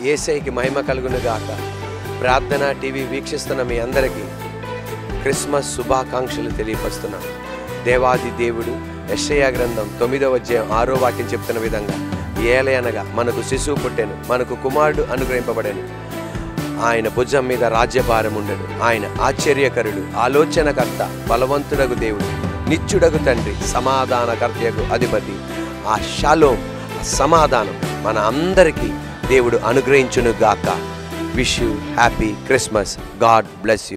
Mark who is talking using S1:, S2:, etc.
S1: ఏసైకి మహిమ కలుగును గాక ప్రార్థన టీవీ వీక్షిస్తున్న మీ అందరికీ క్రిస్మస్ శుభాకాంక్షలు తెలియపరుస్తున్నాం దేవాది దేవుడు యెషయా గ్రంథం తొమ్మిదవ అధ్యాయం ఆరో వాక్యం చెప్తున్న విధంగా ఏలయనగా మనకు శిశువు పుట్టెను మనకు కుమారుడు అనుగ్రహింపబడెను ఆయన భుజం మీద రాజ్యభారం ఉండడు ఆయన ఆశ్చర్యకరుడు ఆలోచనకర్త బలవంతుడగు దేవుడు నిత్యుడగు తండ్రి సమాధానకర్తయగు అధిపతి ఆ షాలోం ఆ సమాధానం మన అందరికీ దేవుడు అనుగ్రహించును గాక wish you happy Christmas God bless you